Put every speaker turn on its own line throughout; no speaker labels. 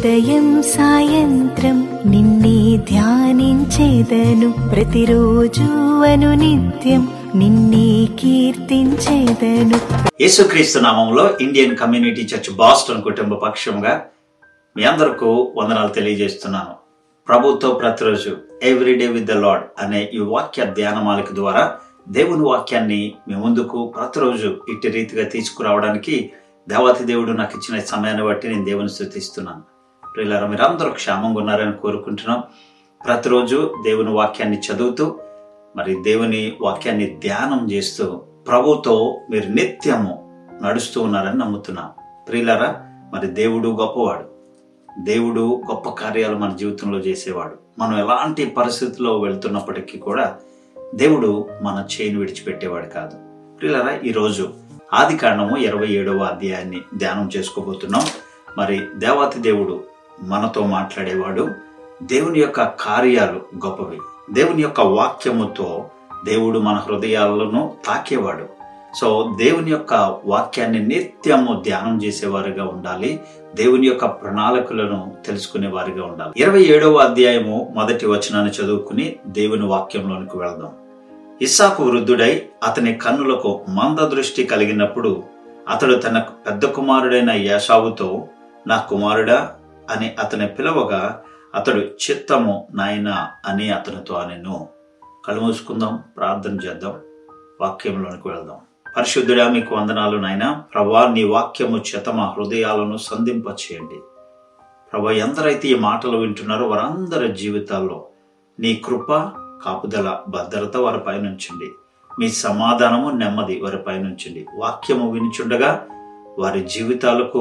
ఉదయం సాయంత్రం నిన్నే ధ్యానించేదను ప్రతిరోజు అను నిత్యం నిన్నే కీర్తించేదను
యేసుక్రీస్తు నామంలో ఇండియన్ కమ్యూనిటీ చర్చ్ బాస్టన్ కుటుంబ పక్షంగా మీ అందరకు వందనాలు తెలియజేస్తున్నాను ప్రభుతో ప్రతిరోజు ఎవ్రీడే విత్ ద లాడ్ అనే ఈ వాక్య ధ్యానమాలిక ద్వారా దేవుని వాక్యాన్ని మీ ముందుకు ప్రతిరోజు ఇట్టి రీతిగా తీసుకురావడానికి దేవాతి దేవుడు నాకు ఇచ్చిన సమయాన్ని బట్టి నేను దేవుని స్థుతిస్తున్నాను ప్రియులారా మీరందరూ క్షేమంగా ఉన్నారని కోరుకుంటున్నాం ప్రతిరోజు దేవుని వాక్యాన్ని చదువుతూ మరి దేవుని వాక్యాన్ని ధ్యానం చేస్తూ ప్రభుతో మీరు నిత్యము నడుస్తూ ఉన్నారని నమ్ముతున్నాం ప్రియులారా మరి దేవుడు గొప్పవాడు దేవుడు గొప్ప కార్యాలు మన జీవితంలో చేసేవాడు మనం ఎలాంటి పరిస్థితుల్లో వెళ్తున్నప్పటికీ కూడా దేవుడు మన చేయిని విడిచిపెట్టేవాడు కాదు ప్రియులారా ఈరోజు ఆది కాండము ఇరవై ఏడవ అధ్యాయాన్ని ధ్యానం చేసుకోబోతున్నాం మరి దేవాతి దేవుడు మనతో మాట్లాడేవాడు దేవుని యొక్క కార్యాలు గొప్పవి దేవుని యొక్క వాక్యముతో దేవుడు మన హృదయాలను తాకేవాడు సో దేవుని యొక్క వాక్యాన్ని నిత్యము ధ్యానం చేసేవారుగా ఉండాలి దేవుని యొక్క ప్రణాళికలను తెలుసుకునే వారిగా ఉండాలి ఇరవై ఏడవ అధ్యాయము మొదటి వచనాన్ని చదువుకుని దేవుని వాక్యంలోనికి వెళదాం ఇస్సాకు వృద్ధుడై అతని కన్నులకు మంద దృష్టి కలిగినప్పుడు అతడు తన పెద్ద కుమారుడైన యాషావుతో నా కుమారుడా అని అతని పిలవగా అతడు చిత్తము నాయన అని అతనితో అనెను కళ్ళు మూసుకుందాం ప్రార్థన చేద్దాం వాక్యంలోనికి వెళ్దాం పరిశుద్ధుడా మీకు వందనాలు నాయన ప్రభా నీ వాక్యము చేత మా హృదయాలను సంధింపచేయండి ప్రభా ఎందరైతే ఈ మాటలు వింటున్నారో వారందరి జీవితాల్లో నీ కృప కాపుదల భద్రత వారి పైనుంచండి మీ సమాధానము నెమ్మది వారి పైనుంచండి వాక్యము వినిచుండగా వారి జీవితాలకు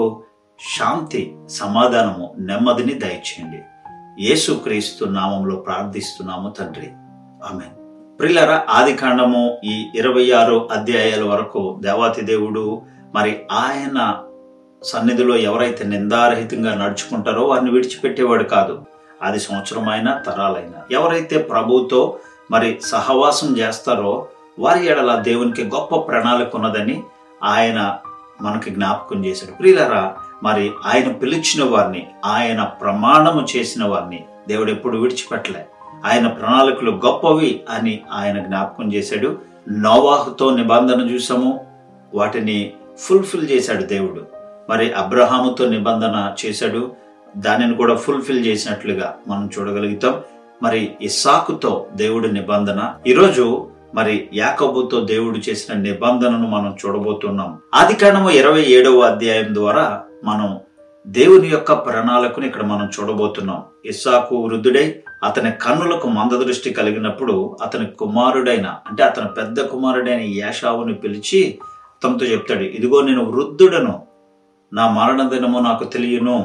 శాంతి సమాధానము నెమ్మదిని దయచేయండి యేసుక్రీస్తు నామంలో ప్రార్థిస్తున్నాము తండ్రి ఆమె ప్రిల్లర ఆది కాండము ఈ ఇరవై ఆరు అధ్యాయాల వరకు దేవాతి దేవుడు మరి ఆయన సన్నిధిలో ఎవరైతే నిందారహితంగా నడుచుకుంటారో వారిని విడిచిపెట్టేవాడు కాదు అది సంవత్సరమైన తరాలైన ఎవరైతే ప్రభుతో మరి సహవాసం చేస్తారో వారి ఎడల దేవునికి గొప్ప ప్రణాళిక ఉన్నదని ఆయన మనకి జ్ఞాపకం చేశాడు ప్రియులరా మరి ఆయన పిలిచిన వారిని ఆయన ప్రమాణము చేసిన వారిని దేవుడు ఎప్పుడు విడిచిపెట్టలే ఆయన ప్రణాళికలు గొప్పవి అని ఆయన జ్ఞాపకం చేశాడు నోవాహుతో నిబంధన చూసాము వాటిని ఫుల్ఫిల్ చేశాడు దేవుడు మరి అబ్రహాముతో నిబంధన చేశాడు దానిని కూడా ఫుల్ఫిల్ చేసినట్లుగా మనం చూడగలుగుతాం మరి ఇస్సాకుతో దేవుడి నిబంధన ఈరోజు మరి యాకబుతో దేవుడు చేసిన నిబంధనను మనం చూడబోతున్నాం ఆది కాండము ఇరవై ఏడవ అధ్యాయం ద్వారా మనం దేవుని యొక్క ప్రణాళికను ఇక్కడ మనం చూడబోతున్నాం ఇస్సాకు వృద్ధుడై అతని కన్నులకు మందదృష్టి కలిగినప్పుడు అతని కుమారుడైన అంటే అతని పెద్ద కుమారుడైన యాషావుని పిలిచి తమతో చెప్తాడు ఇదిగో నేను వృద్ధుడను నా మరణ దినము నాకు తెలియను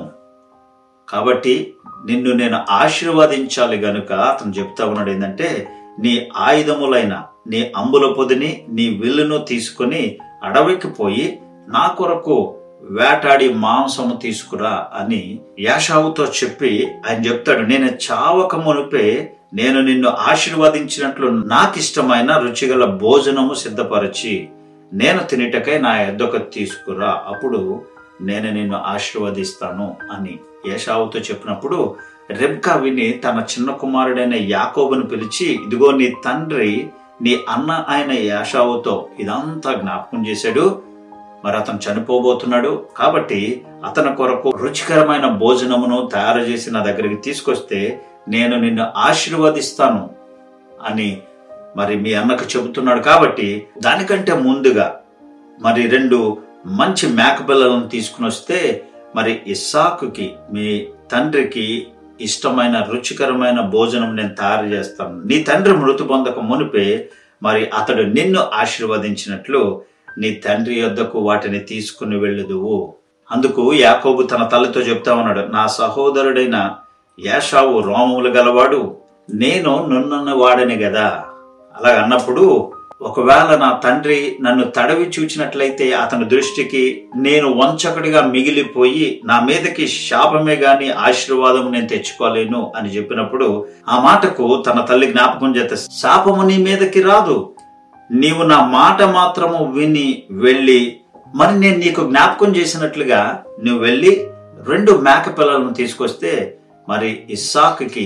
కాబట్టి నిన్ను నేను ఆశీర్వదించాలి గనుక అతను చెప్తా ఉన్నాడు ఏంటంటే నీ ఆయుధములైన నీ అంబుల పొదిని నీ విల్లును తీసుకొని అడవికి పోయి నా కొరకు వేటాడి మాంసము తీసుకురా అని యాషావుతో చెప్పి ఆయన చెప్తాడు నేను చావక మునిపే నేను నిన్ను ఆశీర్వదించినట్లు నాకిష్టమైన రుచిగల భోజనము సిద్ధపరిచి నేను తినేటకై నా ఎద్దొక తీసుకురా అప్పుడు నేను నిన్ను ఆశీర్వదిస్తాను అని ఏషావుతో చెప్పినప్పుడు రెబ్కా విని తన చిన్న కుమారుడైన యాకోబును పిలిచి ఇదిగో నీ తండ్రి నీ అన్న ఆయన యాషావుతో ఇదంతా జ్ఞాపకం చేశాడు మరి అతను చనిపోబోతున్నాడు కాబట్టి అతని కొరకు రుచికరమైన భోజనమును తయారు చేసి నా దగ్గరికి తీసుకొస్తే నేను నిన్ను ఆశీర్వదిస్తాను అని మరి మీ అన్నకు చెబుతున్నాడు కాబట్టి దానికంటే ముందుగా మరి రెండు మంచి మేకపిల్లలను తీసుకుని వస్తే మరి ఇస్సాకుకి మీ తండ్రికి ఇష్టమైన రుచికరమైన భోజనం నేను తయారు చేస్తాను నీ తండ్రి మృతి పొందక మునిపే మరి అతడు నిన్ను ఆశీర్వదించినట్లు నీ తండ్రి యొద్దకు వాటిని తీసుకుని వెళ్ళుదువు అందుకు యాకోబు తన తల్లితో చెప్తా ఉన్నాడు నా సహోదరుడైన యాషావు రోమములు గలవాడు నేను నున్నన్న వాడని కదా అలా అన్నప్పుడు ఒకవేళ నా తండ్రి నన్ను తడవి చూచినట్లయితే అతని దృష్టికి నేను వంచకుడిగా మిగిలిపోయి నా మీదకి శాపమే గాని ఆశీర్వాదం నేను తెచ్చుకోలేను అని చెప్పినప్పుడు ఆ మాటకు తన తల్లి జ్ఞాపకం చేస్తే శాపము నీ మీదకి రాదు నీవు నా మాట మాత్రము విని వెళ్ళి మరి నేను నీకు జ్ఞాపకం చేసినట్లుగా నువ్వు వెళ్ళి రెండు మేక పిల్లలను తీసుకొస్తే మరి ఇస్సాకుకి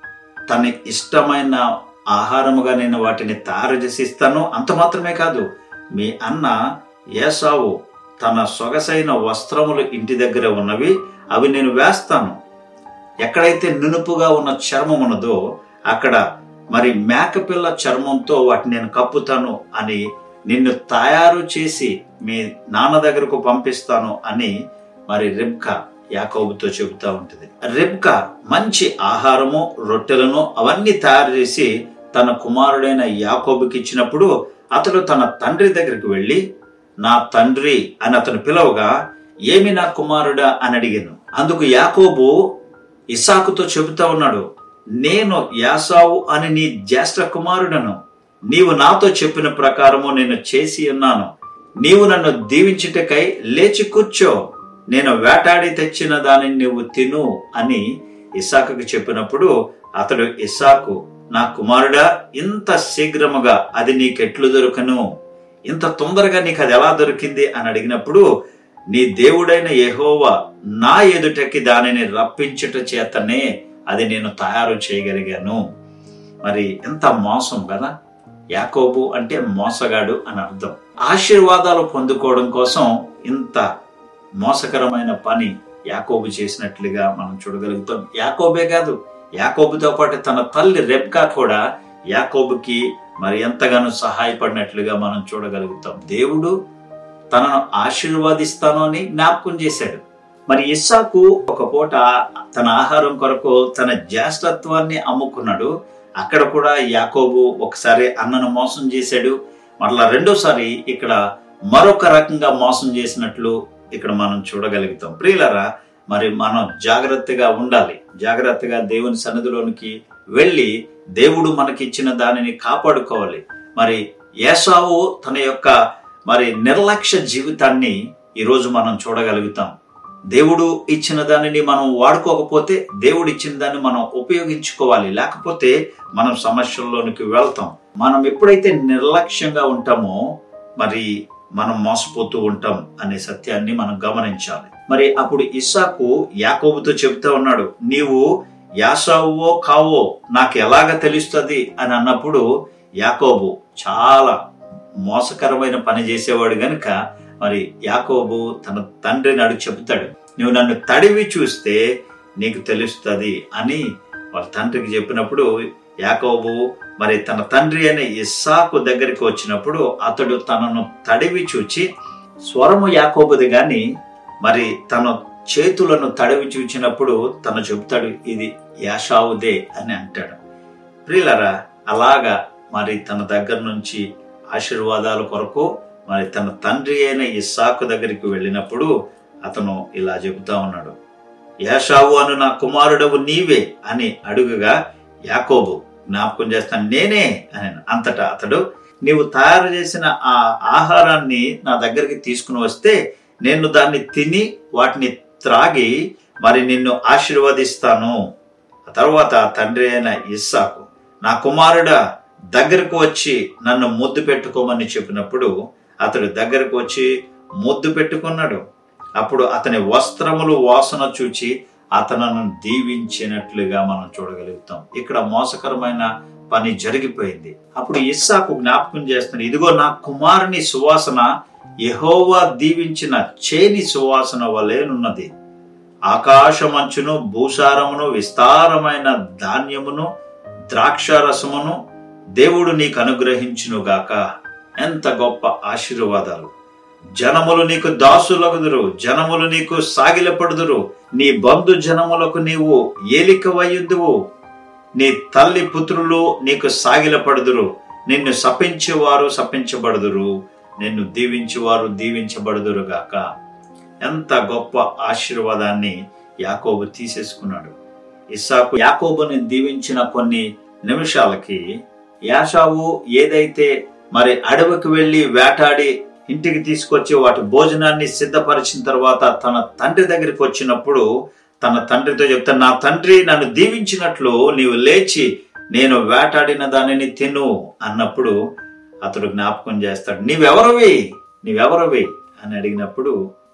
తన ఇష్టమైన ఆహారముగా నేను వాటిని తయారు చేసి ఇస్తాను అంత మాత్రమే కాదు మీ అన్న ఏసావు తన సొగసైన వస్త్రములు ఇంటి దగ్గర ఉన్నవి అవి నేను వేస్తాను ఎక్కడైతే నునుపుగా ఉన్న చర్మం ఉన్నదో అక్కడ మరి మేకపిల్ల చర్మంతో వాటిని నేను కప్పుతాను అని నిన్ను తయారు చేసి మీ నాన్న దగ్గరకు పంపిస్తాను అని మరి రిబ్కా యాకోబుతో చెబుతా ఉంటుంది రిబ్కా మంచి ఆహారము రొట్టెలను అవన్నీ తయారు చేసి తన కుమారుడైన యాకోబుకి ఇచ్చినప్పుడు అతడు తన తండ్రి దగ్గరికి వెళ్ళి నా తండ్రి అని అతను పిలవగా ఏమి నా కుమారుడా అని అడిగాను అందుకు యాకోబు ఇసాకుతో చెబుతా ఉన్నాడు నేను యాసావు అని నీ జ్యేష్ఠ కుమారుడను నీవు నాతో చెప్పిన ప్రకారము నేను చేసి ఉన్నాను నీవు నన్ను దీవించుటకై లేచి కూర్చో నేను వేటాడి తెచ్చిన దానిని నువ్వు తిను అని ఇసాకుకి చెప్పినప్పుడు అతడు ఇసాకు నా కుమారుడా ఇంత శీఘ్రముగా అది నీకెట్లు దొరకను ఇంత తొందరగా నీకు అది ఎలా దొరికింది అని అడిగినప్పుడు నీ దేవుడైన యెహోవా నా ఎదుటకి దానిని రప్పించుట చేతనే అది నేను తయారు చేయగలిగాను మరి ఎంత మోసం కదా యాకోబు అంటే మోసగాడు అని అర్థం ఆశీర్వాదాలు పొందుకోవడం కోసం ఇంత మోసకరమైన పని యాకోబు చేసినట్లుగా మనం చూడగలుగుతాం యాకోబే కాదు యాకోబుతో పాటు తన తల్లి రెబ్కా కూడా యాకోబుకి మరి ఎంతగానో సహాయపడినట్లుగా మనం చూడగలుగుతాం దేవుడు తనను ఆశీర్వాదిస్తాను అని జ్ఞాపకం చేశాడు మరి ఇస్సాకు ఒక పూట తన ఆహారం కొరకు తన జ్యేష్ఠత్వాన్ని అమ్ముకున్నాడు అక్కడ కూడా యాకోబు ఒకసారి అన్నను మోసం చేశాడు మరలా రెండోసారి ఇక్కడ మరొక రకంగా మోసం చేసినట్లు ఇక్కడ మనం చూడగలుగుతాం ప్రియులరా మరి మనం జాగ్రత్తగా ఉండాలి జాగ్రత్తగా దేవుని సన్నిధిలోనికి వెళ్ళి దేవుడు మనకిచ్చిన దానిని కాపాడుకోవాలి మరి ఏసావు తన యొక్క మరి నిర్లక్ష్య జీవితాన్ని ఈరోజు మనం చూడగలుగుతాం దేవుడు ఇచ్చిన దానిని మనం వాడుకోకపోతే దేవుడు ఇచ్చిన దాన్ని మనం ఉపయోగించుకోవాలి లేకపోతే మనం సమస్యల్లోనికి వెళ్తాం మనం ఎప్పుడైతే నిర్లక్ష్యంగా ఉంటామో మరి మనం మోసపోతూ ఉంటాం అనే సత్యాన్ని మనం గమనించాలి మరి అప్పుడు ఇస్సాకు యాకోబుతో చెబుతా ఉన్నాడు నీవు యాసావో కావో నాకు ఎలాగ తెలుస్తుంది అని అన్నప్పుడు యాకోబు చాలా మోసకరమైన పని చేసేవాడు గనుక మరి యాకోబు తన తండ్రిని అడుగు చెబుతాడు నువ్వు నన్ను తడివి చూస్తే నీకు తెలుస్తుంది అని వాళ్ళ తండ్రికి చెప్పినప్పుడు యాకోబు మరి తన తండ్రి అనే ఇస్సాకు దగ్గరికి వచ్చినప్పుడు అతడు తనను తడివి చూచి స్వరము యాకోబుది గాని మరి తన చేతులను తడివి చూచినప్పుడు తను చెబుతాడు ఇది యాషావుదే అని అంటాడు ప్రియులరా అలాగా మరి తన దగ్గర నుంచి ఆశీర్వాదాల కొరకు మరి తన తండ్రి అయిన ఇస్సాకు దగ్గరికి వెళ్ళినప్పుడు అతను ఇలా చెబుతా ఉన్నాడు యాషావు అను నా కుమారుడవు నీవే అని అడుగుగా యాకోబు జ్ఞాపకం చేస్తాను నేనే అని అంతటా అతడు నీవు తయారు చేసిన ఆ ఆహారాన్ని నా దగ్గరికి తీసుకుని వస్తే నేను దాన్ని తిని వాటిని త్రాగి మరి నిన్ను ఆశీర్వదిస్తాను ఆ తర్వాత తండ్రి అయిన ఇస్సాకు నా కుమారుడా దగ్గరకు వచ్చి నన్ను ముద్దు పెట్టుకోమని చెప్పినప్పుడు అతడు దగ్గరకు వచ్చి ముద్దు పెట్టుకున్నాడు అప్పుడు అతని వస్త్రములు వాసన చూచి అతనను దీవించినట్లుగా మనం చూడగలుగుతాం ఇక్కడ మోసకరమైన పని జరిగిపోయింది అప్పుడు ఇస్సాకు జ్ఞాపకం చేస్తున్నాడు ఇదిగో నా కుమారుని సువాసన యహోవా దీవించిన చేని సువాసన వలెనున్నది ఆకాశమంచును భూసారమును విస్తారమైన ధాన్యమును ద్రాక్షారసమును దేవుడు నీకు అనుగ్రహించునుగాక ఎంత గొప్ప ఆశీర్వాదాలు జనములు నీకు దాసులగుదురు జనములు నీకు సాగిలపడుదురు నీ బంధు జనములకు నీవు ఏలికవయ్యుదువు నీ తల్లి పుత్రులు నీకు సాగిలపడుదురు నిన్ను శపించేవారు శపించబడుదురు నిన్ను దీవించేవారు దీవించబడుదురు గాక ఎంత గొప్ప ఆశీర్వాదాన్ని యాకోబు తీసేసుకున్నాడు ఇస్సాకు యాకోబుని దీవించిన కొన్ని నిమిషాలకి యాషావు ఏదైతే మరి అడవికి వెళ్లి వేటాడి ఇంటికి తీసుకొచ్చి వాటి భోజనాన్ని సిద్ధపరిచిన తర్వాత తన తండ్రి దగ్గరికి వచ్చినప్పుడు తన తండ్రితో చెప్తాను నా తండ్రి నన్ను దీవించినట్లు నీవు లేచి నేను వేటాడిన దానిని తిను అన్నప్పుడు అతడు జ్ఞాపకం చేస్తాడు నీవెవరవి నీవెవరవి అని అడిగినప్పుడు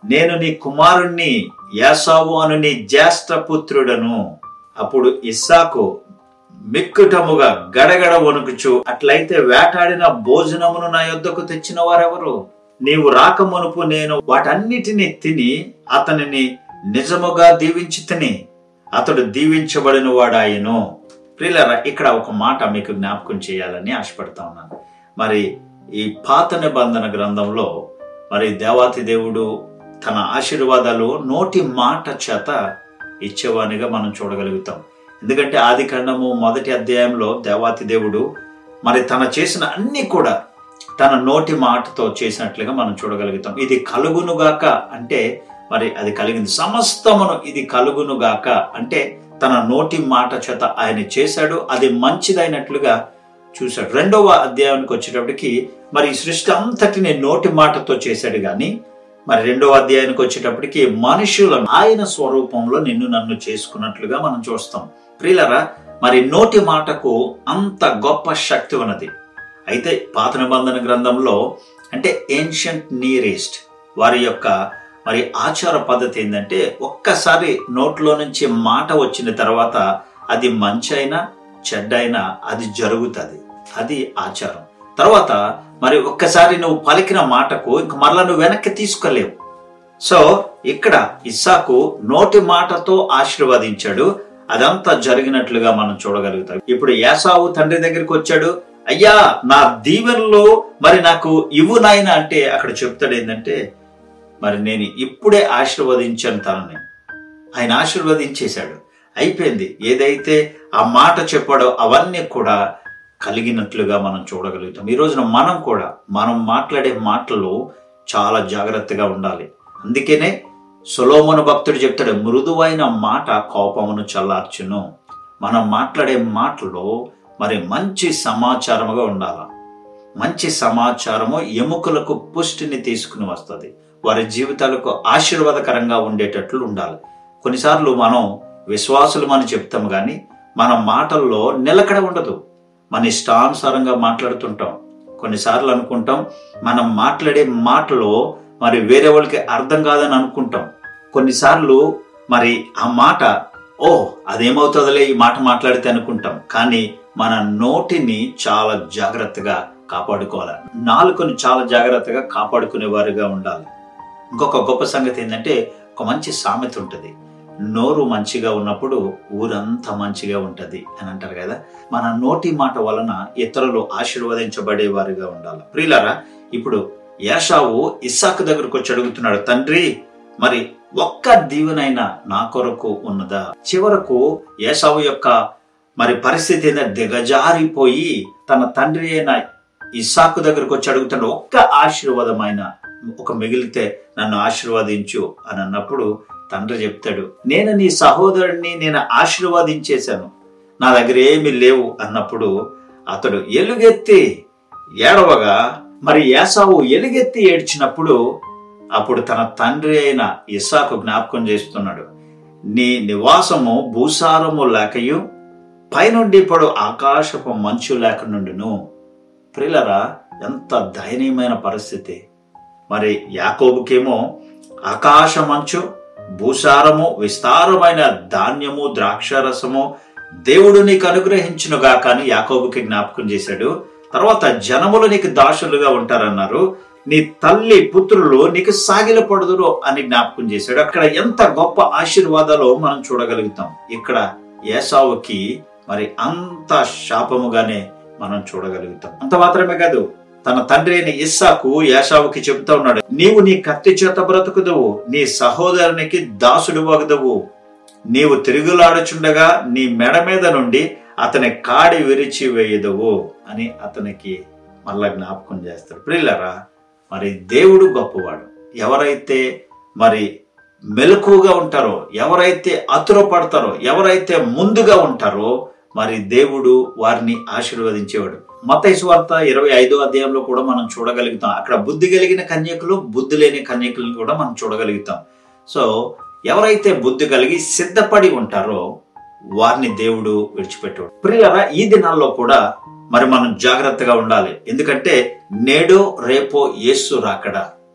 నేను నీ కుమారుణ్ణి యాసావు అను నీ జ్యేష్ఠ పుత్రుడను అప్పుడు ఇస్సాకు మిక్కుటముగా గడగడ వణుకుచు అట్లయితే వేటాడిన భోజనమును నా యొద్దకు తెచ్చిన వారెవరు నీవు రాక మునుపు నేను వాటన్నిటిని తిని అతనిని నిజముగా దీవించి తిని అతడు దీవించబడిన వాడాయను ప్రియులరా ఇక్కడ ఒక మాట మీకు జ్ఞాపకం చేయాలని ఆశపడతా ఉన్నాను మరి ఈ పాత నిబంధన గ్రంథంలో మరి దేవాతి దేవుడు తన ఆశీర్వాదాలు నోటి మాట చేత ఇచ్చేవానిగా మనం చూడగలుగుతాం ఎందుకంటే ఆది ఖండము మొదటి అధ్యాయంలో దేవాతి దేవుడు మరి తన చేసిన అన్ని కూడా తన నోటి మాటతో చేసినట్లుగా మనం చూడగలుగుతాం ఇది కలుగునుగాక అంటే మరి అది కలిగింది సమస్తమును ఇది కలుగునుగాక అంటే తన నోటి మాట చేత ఆయన చేశాడు అది మంచిదైనట్లుగా చూశాడు రెండవ అధ్యాయానికి వచ్చేటప్పటికి మరి ఈ సృష్టి అంతటిని నోటి మాటతో చేశాడు గాని మరి రెండవ అధ్యాయానికి వచ్చేటప్పటికి మనుషులను ఆయన స్వరూపంలో నిన్ను నన్ను చేసుకున్నట్లుగా మనం చూస్తాం ప్రియులరా మరి నోటి మాటకు అంత గొప్ప శక్తి ఉన్నది అయితే పాత నిబంధన గ్రంథంలో అంటే ఏన్షియంట్ నియరెస్ట్ వారి యొక్క మరి ఆచార పద్ధతి ఏంటంటే ఒక్కసారి నోట్లో నుంచి మాట వచ్చిన తర్వాత అది మంచి అయినా చెడ్డైనా అది జరుగుతుంది అది ఆచారం తర్వాత మరి ఒక్కసారి నువ్వు పలికిన మాటకు ఇంక మరలా నువ్వు వెనక్కి తీసుకోలేవు సో ఇక్కడ ఇస్సాకు నోటి మాటతో ఆశీర్వదించాడు అదంతా జరిగినట్లుగా మనం చూడగలుగుతాం ఇప్పుడు యాసావు తండ్రి దగ్గరికి వచ్చాడు అయ్యా నా దీవెనలో మరి నాకు ఇవ్వు నాయన అంటే అక్కడ చెప్తాడు ఏంటంటే మరి నేను ఇప్పుడే ఆశీర్వదించాను తనని ఆయన ఆశీర్వదించేశాడు అయిపోయింది ఏదైతే ఆ మాట చెప్పాడో అవన్నీ కూడా కలిగినట్లుగా మనం చూడగలుగుతాం ఈ రోజున మనం కూడా మనం మాట్లాడే మాటలు చాలా జాగ్రత్తగా ఉండాలి అందుకనే సులోమను భక్తుడు చెప్తాడు మృదువైన మాట కోపమును చల్లార్చును మనం మాట్లాడే మాటలో మరి మంచి సమాచారముగా ఉండాలి మంచి సమాచారము ఎముకలకు పుష్టిని తీసుకుని వస్తుంది వారి జీవితాలకు ఆశీర్వాదకరంగా ఉండేటట్లు ఉండాలి కొన్నిసార్లు మనం విశ్వాసులు మనం చెప్తాం కానీ మన మాటల్లో నిలకడ ఉండదు మన ఇష్టానుసారంగా మాట్లాడుతుంటాం కొన్నిసార్లు అనుకుంటాం మనం మాట్లాడే మాటలో మరి వేరే వాళ్ళకి అర్థం కాదని అనుకుంటాం కొన్నిసార్లు మరి ఆ మాట ఓ అదేమవుతుందిలే ఈ మాట మాట్లాడితే అనుకుంటాం కానీ మన నోటిని చాలా జాగ్రత్తగా కాపాడుకోవాలి నాలుకను చాలా జాగ్రత్తగా కాపాడుకునే వారిగా ఉండాలి ఇంకొక గొప్ప సంగతి ఏంటంటే ఒక మంచి సామెత ఉంటుంది నోరు మంచిగా ఉన్నప్పుడు ఊరంతా మంచిగా ఉంటది అని అంటారు కదా మన నోటి మాట వలన ఇతరులు ఆశీర్వదించబడే వారిగా ఉండాలి ప్రియులారా ఇప్పుడు యాషావు ఇస్సాకు దగ్గరకు వచ్చి అడుగుతున్నాడు తండ్రి మరి ఒక్క దీవెనైనా నా కొరకు ఉన్నదా చివరకు యాషావు యొక్క మరి పరిస్థితి ఏంటంటే దిగజారిపోయి తన తండ్రి అయిన ఇస్సాకు దగ్గరకు వచ్చి అడుగుతున్నాడు ఒక్క ఆశీర్వాదమైన ఒక మిగిలితే నన్ను ఆశీర్వదించు అని అన్నప్పుడు తండ్రి చెప్తాడు నేను నీ సహోదరుడిని నేను ఆశీర్వదించేశాను నా దగ్గర ఏమీ లేవు అన్నప్పుడు అతడు ఎలుగెత్తి ఏడవగా మరి యాసావు ఎలుగెత్తి ఏడ్చినప్పుడు అప్పుడు తన తండ్రి అయిన ఇస్సాకు జ్ఞాపకం చేస్తున్నాడు నీ నివాసము భూసారము లేకయు పైనుండి ఇప్పుడు ఆకాశపు మంచు లేక నుండును ప్రిలరా ఎంత దయనీయమైన పరిస్థితి మరి యాకోబుకేమో ఆకాశ మంచు భూసారము విస్తారమైన ధాన్యము ద్రాక్షరసము దేవుడు నీకు అనుగ్రహించునుగా కానీ యాకోబుకి జ్ఞాపకం చేశాడు తర్వాత జనములు నీకు దాసులుగా ఉంటారన్నారు నీ తల్లి పుత్రులు నీకు సాగిలపడుదురు అని జ్ఞాపకం చేశాడు అక్కడ ఎంత గొప్ప ఆశీర్వాదాలు మనం చూడగలుగుతాం ఇక్కడ ఏసావుకి మరి అంత శాపముగానే మనం చూడగలుగుతాం అంత మాత్రమే కాదు తన తండ్రి అయిన ఇస్సాకు యాషావుకి చెబుతా ఉన్నాడు నీవు నీ కత్తి చేత బ్రతుకుదువు నీ సహోదరునికి దాసుడు వగదవు నీవు తిరుగులాడుచుండగా నీ మెడ మీద నుండి అతని కాడి విరిచి వేయదువు అని అతనికి మళ్ళా జ్ఞాపకం చేస్తాడు ప్రిల్లరా మరి దేవుడు గొప్పవాడు ఎవరైతే మరి మెలకుగా ఉంటారో ఎవరైతే అతురపడతారో ఎవరైతే ముందుగా ఉంటారో మరి దేవుడు వారిని ఆశీర్వదించేవాడు మత వార్త ఇరవై ఐదో అధ్యాయంలో కూడా మనం చూడగలుగుతాం అక్కడ బుద్ధి కలిగిన కన్యకులు బుద్ధి లేని కన్యకులను కూడా మనం చూడగలుగుతాం సో ఎవరైతే బుద్ధి కలిగి సిద్ధపడి ఉంటారో వారిని దేవుడు విడిచిపెట్టాడు ప్రియులరా ఈ దినాల్లో కూడా మరి మనం జాగ్రత్తగా ఉండాలి ఎందుకంటే నేడో రేపో యేసు రాకడా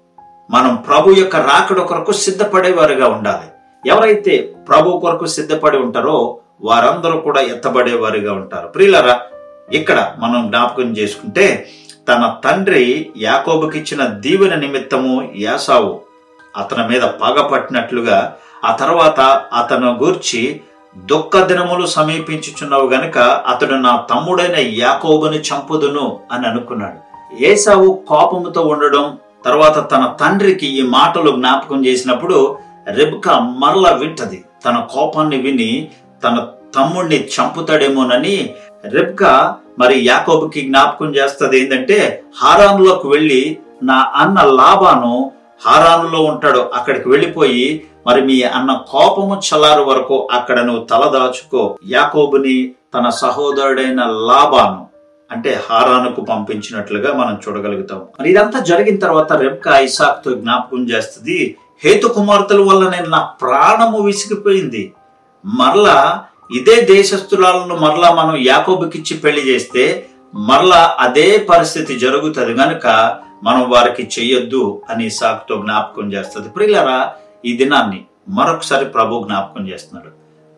మనం ప్రభు యొక్క రాకడ కొరకు సిద్ధపడేవారుగా ఉండాలి ఎవరైతే ప్రభు కొరకు సిద్ధపడి ఉంటారో వారందరూ కూడా ఎత్తబడేవారుగా ఉంటారు ప్రియులరా ఇక్కడ మనం జ్ఞాపకం చేసుకుంటే తన తండ్రి యాకోబుకిచ్చిన దీవెన నిమిత్తము యాసావు అతని మీద పగపట్టినట్లుగా ఆ తర్వాత అతను గూర్చి దుఃఖ దినములు సమీపించుచున్నావు గనుక అతడు నా తమ్ముడైన యాకోబుని చంపుదును అని అనుకున్నాడు ఏసావు కోపముతో ఉండడం తర్వాత తన తండ్రికి ఈ మాటలు జ్ఞాపకం చేసినప్పుడు రెబ్కా మరల వింటది తన కోపాన్ని విని తన తమ్ముడిని చంపుతాడేమోనని రెబ్కా మరి యాకోబుకి జ్ఞాపకం చేస్తుంది ఏంటంటే హారానులోకి వెళ్ళి నా అన్న లాభాను హారానులో ఉంటాడు అక్కడికి వెళ్ళిపోయి మరి మీ అన్న కోపము చల్లారు వరకు అక్కడ నువ్వు తలదాచుకో యాకోబుని తన సహోదరుడైన లాభాను అంటే హారానుకు పంపించినట్లుగా మనం చూడగలుగుతాం మరి ఇదంతా జరిగిన తర్వాత రెబ్కా ఇసాక్తో జ్ఞాపకం చేస్తుంది హేతు కుమార్తెల వల్ల నేను నా ప్రాణము విసిగిపోయింది మరలా ఇదే దేశస్థులను మరలా మనం యాకోబుకిచ్చి పెళ్లి చేస్తే మరలా అదే పరిస్థితి జరుగుతుంది గనుక మనం వారికి చెయ్యొద్దు అని సాకుతో జ్ఞాపకం చేస్తుంది ప్రియులరా ఈ దినాన్ని మరొకసారి ప్రభు జ్ఞాపకం చేస్తున్నాడు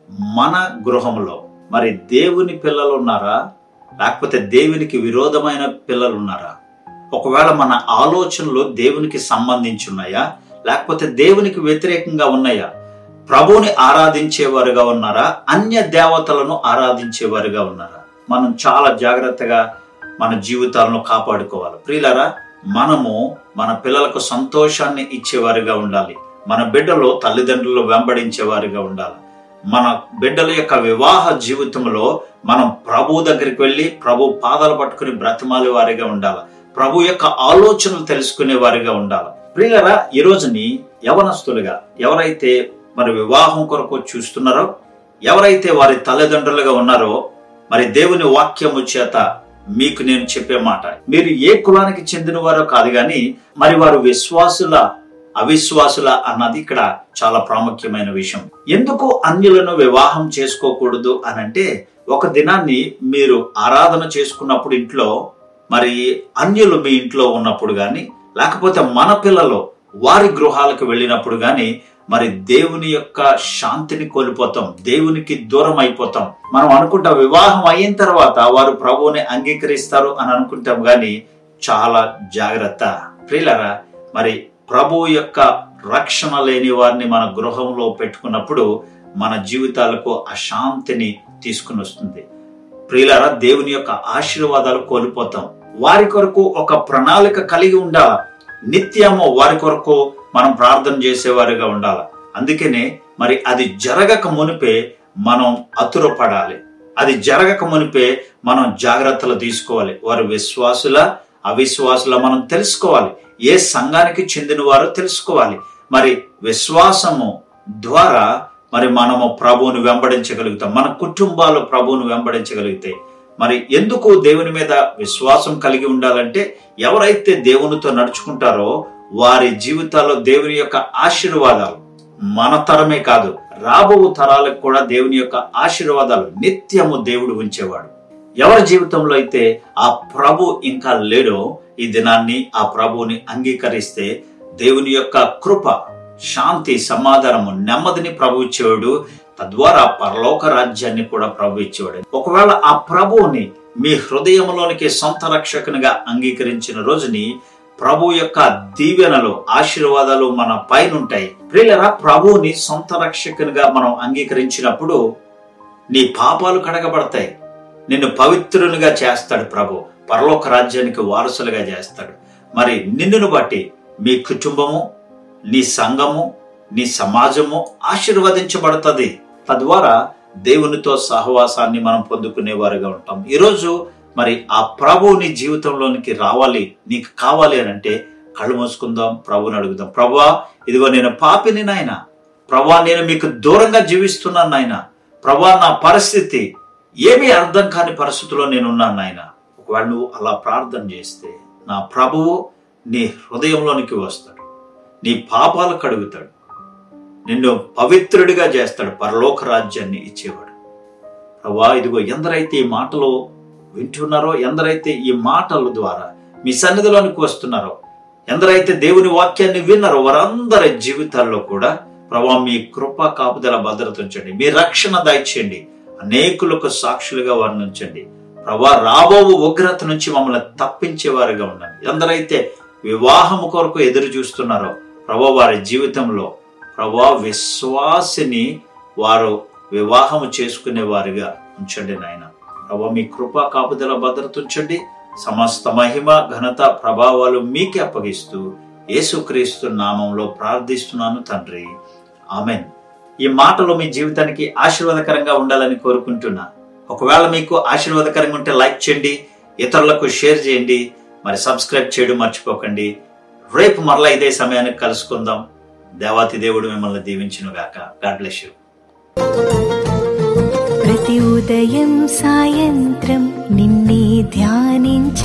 మన గృహంలో మరి దేవుని పిల్లలు ఉన్నారా లేకపోతే దేవునికి విరోధమైన పిల్లలు ఉన్నారా ఒకవేళ మన ఆలోచనలు దేవునికి సంబంధించి ఉన్నాయా లేకపోతే దేవునికి వ్యతిరేకంగా ఉన్నాయా ప్రభువుని ఆరాధించేవారుగా ఉన్నారా అన్య దేవతలను ఆరాధించేవారుగా ఉన్నారా మనం చాలా జాగ్రత్తగా మన జీవితాలను కాపాడుకోవాలి ప్రియులరా మనము మన పిల్లలకు సంతోషాన్ని ఇచ్చేవారుగా ఉండాలి మన బిడ్డలు తల్లిదండ్రులు వెంబడించేవారుగా ఉండాలి మన బిడ్డల యొక్క వివాహ జీవితంలో మనం ప్రభు దగ్గరికి వెళ్ళి ప్రభు పాదాలు పట్టుకుని బ్రతిమాలే వారిగా ఉండాలి ప్రభు యొక్క ఆలోచనలు తెలుసుకునే వారిగా ఉండాలి ప్రియులరా ఈ రోజుని యవనస్తులుగా ఎవరైతే మరి వివాహం కొరకు చూస్తున్నారో ఎవరైతే వారి తల్లిదండ్రులుగా ఉన్నారో మరి దేవుని వాక్యము చేత మీకు నేను చెప్పే మాట మీరు ఏ కులానికి చెందిన వారో కాదు కానీ మరి వారు విశ్వాసుల అవిశ్వాసుల అన్నది ఇక్కడ చాలా ప్రాముఖ్యమైన విషయం ఎందుకు అన్యులను వివాహం చేసుకోకూడదు అని అంటే ఒక దినాన్ని మీరు ఆరాధన చేసుకున్నప్పుడు ఇంట్లో మరి అన్యులు మీ ఇంట్లో ఉన్నప్పుడు గాని లేకపోతే మన పిల్లలు వారి గృహాలకు వెళ్ళినప్పుడు గాని మరి దేవుని యొక్క శాంతిని కోల్పోతాం దేవునికి దూరం అయిపోతాం మనం అనుకుంటాం వివాహం అయిన తర్వాత వారు ప్రభువుని అంగీకరిస్తారు అని అనుకుంటాం గాని చాలా జాగ్రత్త ప్రియులరా మరి ప్రభు యొక్క రక్షణ లేని వారిని మన గృహంలో పెట్టుకున్నప్పుడు మన జీవితాలకు అశాంతిని తీసుకుని వస్తుంది ప్రియులరా దేవుని యొక్క ఆశీర్వాదాలు కోల్పోతాం వారి కొరకు ఒక ప్రణాళిక కలిగి ఉండాల నిత్యము వారి కొరకు మనం ప్రార్థన చేసేవారిగా ఉండాలి అందుకనే మరి అది జరగక మునిపే మనం అతురపడాలి అది జరగక మునిపే మనం జాగ్రత్తలు తీసుకోవాలి వారు విశ్వాసుల అవిశ్వాసుల మనం తెలుసుకోవాలి ఏ సంఘానికి చెందిన వారో తెలుసుకోవాలి మరి విశ్వాసము ద్వారా మరి మనము ప్రభువును వెంబడించగలుగుతాం మన కుటుంబాలు ప్రభువును వెంబడించగలిగితే మరి ఎందుకు దేవుని మీద విశ్వాసం కలిగి ఉండాలంటే ఎవరైతే దేవునితో నడుచుకుంటారో వారి జీవితాల్లో దేవుని యొక్క ఆశీర్వాదాలు మన తరమే కాదు రాబో తరాలకు కూడా దేవుని యొక్క ఆశీర్వాదాలు నిత్యము దేవుడు ఉంచేవాడు ఎవరి జీవితంలో అయితే ఆ ప్రభు ఇంకా లేడో ఈ దినాన్ని ఆ ప్రభువుని అంగీకరిస్తే దేవుని యొక్క కృప శాంతి సమాధానము నెమ్మదిని ప్రభు ఇచ్చేవాడు తద్వారా పరలోక రాజ్యాన్ని కూడా ప్రభు ఇచ్చేవాడు ఒకవేళ ఆ ప్రభువుని మీ హృదయంలోనికి సొంత రక్షకునిగా అంగీకరించిన రోజుని ప్రభు యొక్క దీవెనలు ఆశీర్వాదాలు మన పైన ఉంటాయి ప్రియులరా ప్రభువుని సొంత రక్షకునిగా మనం అంగీకరించినప్పుడు నీ పాపాలు కడగబడతాయి నిన్ను పవిత్రునిగా చేస్తాడు ప్రభు పరలోక రాజ్యానికి వారసులుగా చేస్తాడు మరి నిన్నును బట్టి మీ కుటుంబము నీ సంఘము నీ సమాజము ఆశీర్వదించబడుతుంది తద్వారా దేవునితో సహవాసాన్ని మనం పొందుకునేవారుగా ఉంటాం ఈరోజు మరి ఆ ప్రభువు నీ జీవితంలోనికి రావాలి నీకు కావాలి అని అంటే కళ్ళు మూసుకుందాం ప్రభుని అడుగుదాం ప్రభా ఇదిగో నేను పాపిని నాయన ప్రభా నేను మీకు దూరంగా జీవిస్తున్నాను నాయన ప్రభా నా పరిస్థితి ఏమీ అర్థం కాని పరిస్థితిలో నేనున్నాను నాయన ఒకవేళ నువ్వు అలా ప్రార్థన చేస్తే నా ప్రభువు నీ హృదయంలోనికి వస్తాడు నీ పాపాలు కడుగుతాడు నిన్ను పవిత్రుడిగా చేస్తాడు పరలోక రాజ్యాన్ని ఇచ్చేవాడు ప్రభా ఇదిగో ఎందరైతే ఈ మాటలు వింటున్నారో ఎందరైతే ఈ మాటల ద్వారా మీ సన్నిధిలోనికి వస్తున్నారో ఎందరైతే దేవుని వాక్యాన్ని విన్నారో వారందరి జీవితాల్లో కూడా ప్రభా మీ కృప కాపుదల భద్రత ఉంచండి మీ రక్షణ దయచేయండి అనేకులకు సాక్షులుగా వారిని ఉంచండి ప్రభా రాబో ఉగ్రత నుంచి మమ్మల్ని తప్పించే వారిగా ఉండండి ఎందరైతే వివాహం కొరకు ఎదురు చూస్తున్నారో ప్రభా వారి జీవితంలో ప్రభా విశ్వాసిని వారు వివాహము చేసుకునే వారిగా ఉంచండి నాయన ప్రభా మీ కృప కాపుదల భద్రత ఉంచండి సమస్త మహిమ ఘనత ప్రభావాలు మీకే అప్పగిస్తూ యేసుక్రీస్తు నామంలో ప్రార్థిస్తున్నాను తండ్రి ఆమెన్ ఈ మాటలు మీ జీవితానికి ఆశీర్వాదకరంగా ఉండాలని కోరుకుంటున్నా ఒకవేళ మీకు ఆశీర్వాదకరంగా ఉంటే లైక్ చేయండి ఇతరులకు షేర్ చేయండి మరి సబ్స్క్రైబ్ చేయడం మర్చిపోకండి రేపు మరలా ఇదే సమయానికి కలుసుకుందాం దేవాతి దేవుడు మిమ్మల్ని దీవించును గాక గాడ్ బ్లెస్ యూ
ప్రతి ఉదయం సాయంత్రం నిన్నే ధ్యానించే